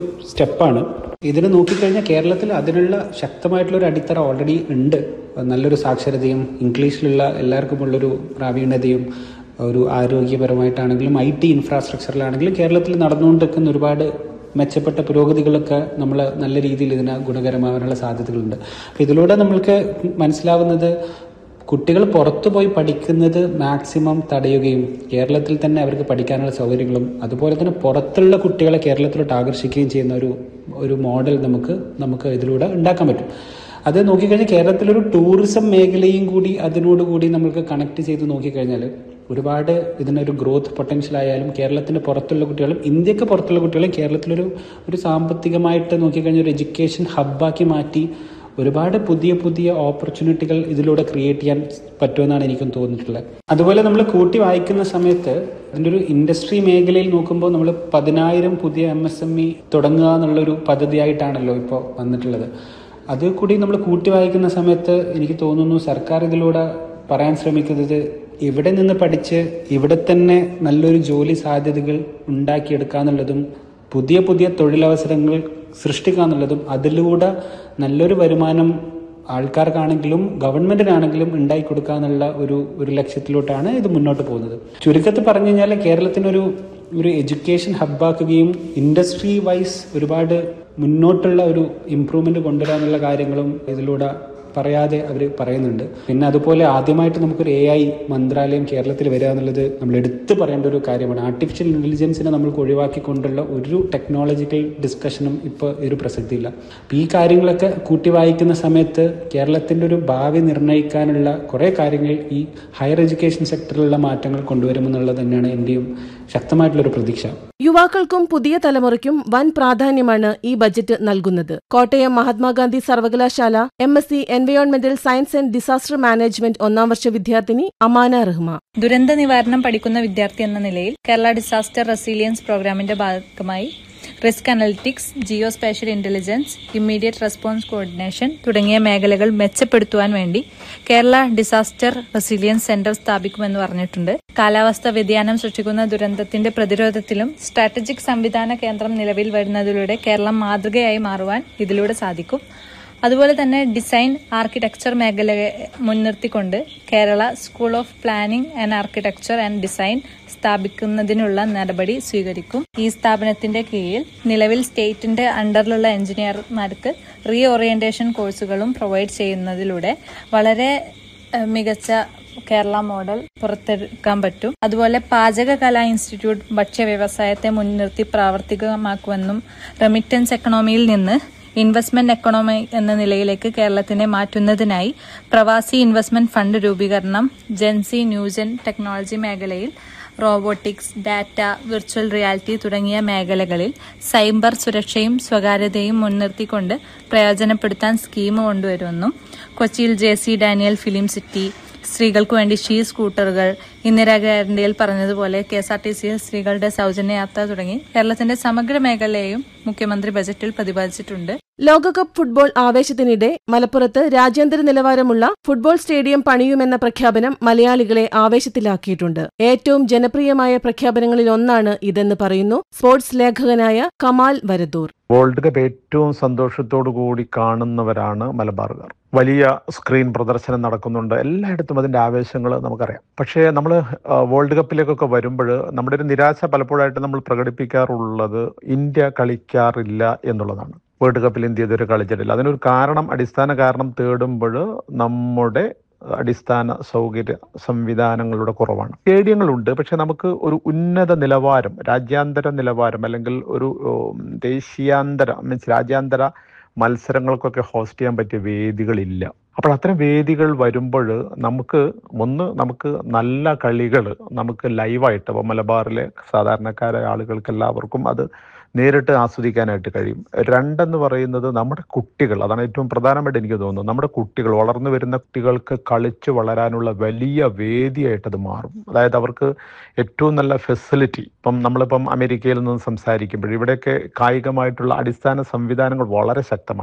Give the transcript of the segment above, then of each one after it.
സ്റ്റെപ്പാണ് ഇതിന് നോക്കിക്കഴിഞ്ഞാൽ കേരളത്തിൽ അതിനുള്ള ശക്തമായിട്ടുള്ള ഒരു അടിത്തറ ഓൾറെഡി ഉണ്ട് നല്ലൊരു സാക്ഷരതയും ഇംഗ്ലീഷിലുള്ള എല്ലാവർക്കും ഉള്ളൊരു പ്രാവീണ്യതയും ഒരു ആരോഗ്യപരമായിട്ടാണെങ്കിലും ഐ ടി ഇൻഫ്രാസ്ട്രക്ചറിലാണെങ്കിലും കേരളത്തിൽ നടന്നുകൊണ്ടിരിക്കുന്ന ഒരുപാട് മെച്ചപ്പെട്ട പുരോഗതികളൊക്കെ നമ്മൾ നല്ല രീതിയിൽ ഇതിന് ഗുണകരമാവാനുള്ള സാധ്യതകളുണ്ട് അപ്പോൾ ഇതിലൂടെ നമ്മൾക്ക് മനസ്സിലാവുന്നത് കുട്ടികൾ പുറത്തു പോയി പഠിക്കുന്നത് മാക്സിമം തടയുകയും കേരളത്തിൽ തന്നെ അവർക്ക് പഠിക്കാനുള്ള സൗകര്യങ്ങളും അതുപോലെ തന്നെ പുറത്തുള്ള കുട്ടികളെ കേരളത്തിലോട്ട് ആകർഷിക്കുകയും ചെയ്യുന്ന ഒരു ഒരു മോഡൽ നമുക്ക് നമുക്ക് ഇതിലൂടെ ഉണ്ടാക്കാൻ പറ്റും അത് നോക്കിക്കഴിഞ്ഞാൽ കേരളത്തിലൊരു ടൂറിസം മേഖലയും കൂടി അതിനോട് കൂടി നമുക്ക് കണക്ട് ചെയ്ത് നോക്കിക്കഴിഞ്ഞാൽ ഒരുപാട് ഇതിനൊരു ഗ്രോത്ത് പൊട്ടൻഷ്യൽ ആയാലും കേരളത്തിന്റെ പുറത്തുള്ള കുട്ടികളും ഇന്ത്യക്ക് പുറത്തുള്ള കുട്ടികളും കേരളത്തിലൊരു ഒരു സാമ്പത്തികമായിട്ട് നോക്കിക്കഴിഞ്ഞാൽ ഒരു എഡ്യൂക്കേഷൻ ഹബ്ബാക്കി മാറ്റി ഒരുപാട് പുതിയ പുതിയ ഓപ്പർച്യൂണിറ്റികൾ ഇതിലൂടെ ക്രിയേറ്റ് ചെയ്യാൻ പറ്റുമെന്നാണ് എനിക്കും തോന്നിയിട്ടുള്ളത് അതുപോലെ നമ്മൾ കൂട്ടി വായിക്കുന്ന സമയത്ത് അതിൻ്റെ ഒരു ഇൻഡസ്ട്രി മേഖലയിൽ നോക്കുമ്പോൾ നമ്മൾ പതിനായിരം പുതിയ എം എസ് എം ഇ തുടങ്ങുക എന്നുള്ളൊരു പദ്ധതിയായിട്ടാണല്ലോ ഇപ്പോൾ വന്നിട്ടുള്ളത് അത് കൂടി നമ്മൾ കൂട്ടി വായിക്കുന്ന സമയത്ത് എനിക്ക് തോന്നുന്നു സർക്കാർ ഇതിലൂടെ പറയാൻ ശ്രമിക്കുന്നത് ഇവിടെ നിന്ന് പഠിച്ച് ഇവിടെ തന്നെ നല്ലൊരു ജോലി സാധ്യതകൾ ഉണ്ടാക്കിയെടുക്കുക എന്നുള്ളതും പുതിയ പുതിയ തൊഴിലവസരങ്ങൾ സൃഷ്ടിക്കുക എന്നുള്ളതും അതിലൂടെ നല്ലൊരു വരുമാനം ആൾക്കാർക്കാണെങ്കിലും ഗവൺമെന്റിനാണെങ്കിലും ഉണ്ടാക്കി കൊടുക്കുക എന്നുള്ള ഒരു ഒരു ലക്ഷ്യത്തിലോട്ടാണ് ഇത് മുന്നോട്ട് പോകുന്നത് ചുരുക്കത്തിൽ പറഞ്ഞു കഴിഞ്ഞാൽ കേരളത്തിനൊരു ഒരു എഡ്യൂക്കേഷൻ ഹബ്ബാക്കുകയും ഇൻഡസ്ട്രി വൈസ് ഒരുപാട് മുന്നോട്ടുള്ള ഒരു ഇമ്പ്രൂവ്മെന്റ് കൊണ്ടുവരാനുള്ള കാര്യങ്ങളും ഇതിലൂടെ പറയാതെ അവർ പറയുന്നുണ്ട് പിന്നെ അതുപോലെ ആദ്യമായിട്ട് നമുക്കൊരു എ ഐ മന്ത്രാലയം കേരളത്തിൽ വരിക എന്നുള്ളത് നമ്മൾ എടുത്തു പറയേണ്ട ഒരു കാര്യമാണ് ആർട്ടിഫിഷ്യൽ ഇന്റലിജൻസിനെ നമ്മൾക്ക് ഒഴിവാക്കിക്കൊണ്ടുള്ള ഒരു ടെക്നോളജിക്കൽ ഡിസ്കഷനും ഇപ്പോൾ ഒരു പ്രസക്തിയില്ല അപ്പം ഈ കാര്യങ്ങളൊക്കെ കൂട്ടി വായിക്കുന്ന സമയത്ത് കേരളത്തിൻ്റെ ഒരു ഭാവി നിർണ്ണയിക്കാനുള്ള കുറേ കാര്യങ്ങൾ ഈ ഹയർ എഡ്യൂക്കേഷൻ സെക്ടറിലുള്ള മാറ്റങ്ങൾ കൊണ്ടുവരുമെന്നുള്ളത് തന്നെയാണ് എൻ്റെയും ശക്തമായിട്ടുള്ളൊരു പ്രതീക്ഷ യുവാക്കൾക്കും പുതിയ തലമുറയ്ക്കും വൻ പ്രാധാന്യമാണ് ഈ ബജറ്റ് നൽകുന്നത് കോട്ടയം മഹാത്മാഗാന്ധി സർവകലാശാല എം എസ് സി എൻവയോൺമെന്റൽ സയൻസ് ആൻഡ് ഡിസാസ്റ്റർ മാനേജ്മെന്റ് ഒന്നാം വർഷ വിദ്യാർത്ഥിനി അമാന റഹ്മ ദുരന്ത നിവാരണം പഠിക്കുന്ന വിദ്യാർത്ഥി എന്ന നിലയിൽ കേരള ഡിസാസ്റ്റർ റെസീലിയൻസ് പ്രോഗ്രാമിന്റെ ഭാഗമായി risk analytics geospatial intelligence immediate response coordination തുടങ്ങിയ മേഖലകൾ മെച്ചപ്പെടുത്തുവാൻ വേണ്ടി കേരള ഡിസാസ്റ്റർ റെസിലിയൻസ് സെന്റർ സ്ഥാപിക്കുമെന്ന് പറഞ്ഞിട്ടുണ്ട് കാലാവസ്ഥ വ്യതിയാനം സൃഷ്ടിക്കുന്ന ദുരന്തത്തിന്റെ പ്രതിരോധത്തിലും സ്ട്രാറ്റജിക് സംവിധാന കേന്ദ്രം നിലവിൽ വരുന്നതിലൂടെ കേരളം മാതൃകയായി മാറുവാൻ ഇതിലൂടെ സാധിക്കും അതുപോലെ തന്നെ ഡിസൈൻ ആർക്കിടെക്ചർ മേഖലയെ മുൻനിർത്തിക്കൊണ്ട് Kerala school of planning and architecture and design സ്ഥാപിക്കുന്നതിനുള്ള നടപടി സ്വീകരിക്കും ഈ സ്ഥാപനത്തിന്റെ കീഴിൽ നിലവിൽ സ്റ്റേറ്റിന്റെ അണ്ടറിലുള്ള എഞ്ചിനീയർമാർക്ക് റീ ഓറിയന്റേഷൻ കോഴ്സുകളും പ്രൊവൈഡ് ചെയ്യുന്നതിലൂടെ വളരെ ഏഹ്, മികച്ച കേരള മോഡൽ പുറത്തെടുക്കാൻ പറ്റും അതുപോലെ പാചക കലാ ഇൻസ്റ്റിറ്റ്യൂട്ട് ഭക്ഷ്യ വ്യവസായത്തെ മുൻനിർത്തി പ്രാവർത്തികമാക്കുമെന്നും റെമിറ്റൻസ് എക്കണോമിയിൽ നിന്ന് ഇൻവെസ്റ്റ്മെന്റ് എക്കണോമി എന്ന നിലയിലേക്ക് കേരളത്തിനെ മാറ്റുന്നതിനായി പ്രവാസി ഇൻവെസ്റ്റ്മെന്റ് ഫണ്ട് രൂപീകരണം ജെൻസി ന്യൂജൻ ടെക്നോളജി മേഖലയിൽ റോബോട്ടിക്സ് ഡാറ്റ വിർച്വൽ റിയാലിറ്റി തുടങ്ങിയ മേഖലകളിൽ സൈബർ സുരക്ഷയും സ്വകാര്യതയും മുൻനിർത്തിക്കൊണ്ട് പ്രയോജനപ്പെടുത്താൻ സ്കീം കൊണ്ടുവരുമെന്നും കൊച്ചിയിൽ J C Daniel film city സ്ത്രീകൾക്ക് വേണ്ടി ഷീ സ്കൂട്ടറുകൾ ഇന്ദിരാഗാന്ധിയിൽ പറഞ്ഞതുപോലെ കെ എസ് ആർ ടി സിയിൽ സ്ത്രീകളുടെ സൗജന്യ യാത്ര തുടങ്ങി കേരളത്തിന്റെ സമഗ്ര മേഖലയെയും മുഖ്യമന്ത്രി ബജറ്റിൽ പ്രതിപാദിച്ചിട്ടുണ്ട് ലോകകപ്പ് ഫുട്ബോൾ ആവേശത്തിനിടെ മലപ്പുറത്ത് രാജ്യാന്തര നിലവാരമുള്ള ഫുട്ബോൾ സ്റ്റേഡിയം പണിയുമെന്ന പ്രഖ്യാപനം മലയാളികളെ ആവേശത്തിലാക്കിയിട്ടുണ്ട് ഏറ്റവും ജനപ്രിയമായ പ്രഖ്യാപനങ്ങളിൽ ഒന്നാണ് ഇതെന്ന് പറയുന്നു സ്പോർട്സ് ലേഖകനായ കമാൽ വരദൂർ വേൾഡ് കപ്പ് ഏറ്റവും സന്തോഷത്തോടു കൂടി കാണുന്നവരാണ് മലബാറുകാർ വലിയ സ്ക്രീൻ പ്രദർശനം നടക്കുന്നുണ്ട് എല്ലായിടത്തും അതിന്റെ ആവേശങ്ങൾ നമുക്കറിയാം പക്ഷേ നമ്മൾ വേൾഡ് കപ്പിലേക്കൊക്കെ വരുമ്പോൾ നമ്മുടെ ഒരു നിരാശ പലപ്പോഴായിട്ട് നമ്മൾ പ്രകടിപ്പിക്കാറുള്ളത് ഇന്ത്യ കളിക്കാറില്ല എന്നുള്ളതാണ് വേൾഡ് കപ്പിൽ ഇന്ത്യ ഇതുവരെ കളിച്ചിട്ടില്ല അതിനൊരു കാരണം അടിസ്ഥാന കാരണം തേടുമ്പോൾ നമ്മുടെ അടിസ്ഥാന സൗകര്യ സംവിധാനങ്ങളുടെ കുറവാണ് സ്റ്റേഡിയങ്ങളുണ്ട് പക്ഷെ നമുക്ക് ഒരു ഉന്നത നിലവാരം രാജ്യാന്തര നിലവാരം അല്ലെങ്കിൽ ഒരു ഉം, ദേശീയാന്തര മീൻസ് രാജ്യാന്തര മത്സരങ്ങൾക്കൊക്കെ ഹോസ്റ്റ് ചെയ്യാൻ പറ്റിയ വേദികളില്ല അപ്പോൾ അത്തരം വേദികൾ വരുമ്പോൾ നമുക്ക് ഒന്ന് നമുക്ക് നല്ല കളികൾ നമുക്ക് ലൈവായിട്ട് അപ്പോൾ മലബാറിലെ സാധാരണക്കാരായ ആളുകൾക്ക് എല്ലാവർക്കും അത് നേരിട്ട് ആസ്വദിക്കാനായിട്ട് കഴിയും രണ്ടെന്ന് പറയുന്നത് നമ്മുടെ കുട്ടികൾ അതാണ് ഏറ്റവും പ്രധാനമായിട്ട് എനിക്ക് തോന്നുന്നത് നമ്മുടെ കുട്ടികൾ വളർന്നു വരുന്ന കുട്ടികൾക്ക് കളിച്ച് വളരാനുള്ള വലിയ വേദിയായിട്ട് അത് മാറും അതായത് അവർക്ക് ഏറ്റവും നല്ല ഫെസിലിറ്റി ഇപ്പം നമ്മളിപ്പം അമേരിക്കയിൽ നിന്ന് സംസാരിക്കുമ്പോൾ ഇവിടെയൊക്കെ കായികമായിട്ടുള്ള അടിസ്ഥാന സംവിധാനങ്ങൾ വളരെ ശക്തമാണ്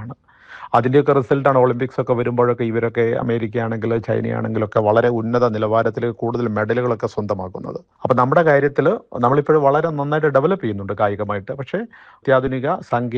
അതിൻ്റെയൊക്കെ റിസൾട്ടാണ് ഒളിമ്പിക്സ് ഒക്കെ വരുമ്പോഴൊക്കെ ഇവരൊക്കെ അമേരിക്ക ആണെങ്കിൽ ചൈനയാണെങ്കിലൊക്കെ വളരെ ഉന്നത നിലവാരത്തിൽ കൂടുതൽ മെഡലുകളൊക്കെ സ്വന്തമാക്കുന്നത് അപ്പോൾ നമ്മുടെ കാര്യത്തിൽ നമ്മളിപ്പോഴും വളരെ നന്നായിട്ട് ഡെവലപ്പ് ചെയ്യുന്നുണ്ട് കായികമായിട്ട് പക്ഷേ അത്യാധുനിക സാങ്കേതിക